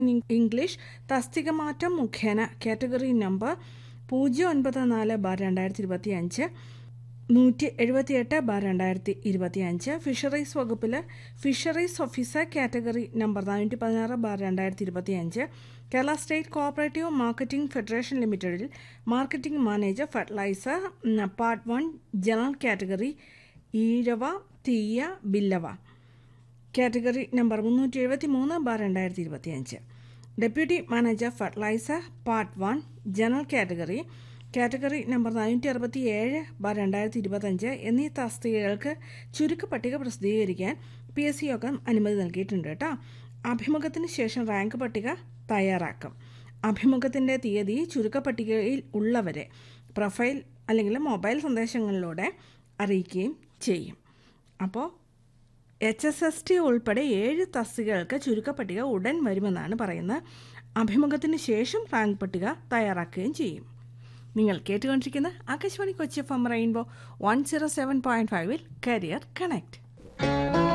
English തസ്തിക മാറ്റം മുഖേന കാറ്റഗറി നമ്പർ പൂജ്യം ഒൻപത് നാല് ബാർ രണ്ടായിരത്തി ഇരുപത്തി അഞ്ച് നൂറ്റി എഴുപത്തിയെട്ട് ബാർ രണ്ടായിരത്തി ഇരുപത്തി അഞ്ച് ഫിഷറീസ് വകുപ്പിൽ ഫിഷറീസ് ഓഫീസർ കാറ്റഗറി നമ്പർ നാനൂറ്റി പതിനാറ് ബാർ രണ്ടായിരത്തി ഇരുപത്തി അഞ്ച് Kerala state cooperative marketing federation ലിമിറ്റഡിൽ marketing manager fertiliser part one general category Ezhava Thiyya Billava category number മുന്നൂറ്റി എഴുപത്തി മൂന്ന് ബാർ രണ്ടായിരത്തി ഇരുപത്തി അഞ്ച് deputy manager fertiliser part one general category category number നാനൂറ്റി അറുപത്തി ഏഴ് ബാർ രണ്ടായിരത്തി ഇരുപത്തഞ്ച് എന്നീ തസ്തികകൾക്ക് ചുരുക്കപ്പട്ടിക പ്രസിദ്ധീകരിക്കാൻ പി എസ് സി യോഗം അനുമതി നൽകിയിട്ടുണ്ട് കേട്ടോ അഭിമുഖത്തിന് ശേഷം റാങ്ക് പട്ടിക തയ്യാറാക്കും അഭിമുഖത്തിൻ്റെ തീയതി ചുരുക്കപ്പട്ടികയിൽ ഉള്ളവരെ പ്രൊഫൈൽ അല്ലെങ്കിൽ മൊബൈൽ സന്ദേശങ്ങളിലൂടെ അറിയിക്കുകയും ചെയ്യും അപ്പോൾ എച്ച് എസ് എസ് ടി ഉൾപ്പെടെ ഏഴ് തസ്തികകൾക്ക് ചുരുക്കപ്പട്ടിക ഉടൻ വരുമെന്നാണ് പറയുന്നത് അഭിമുഖത്തിന് ശേഷം റാങ്ക് പട്ടിക തയ്യാറാക്കുകയും ചെയ്യും നിങ്ങൾ കേട്ടുകൊണ്ടിരിക്കുന്ന Akashvani Kochi F M rainbow one zero seven point ഫൈവിൽ കരിയർ കണക്ട്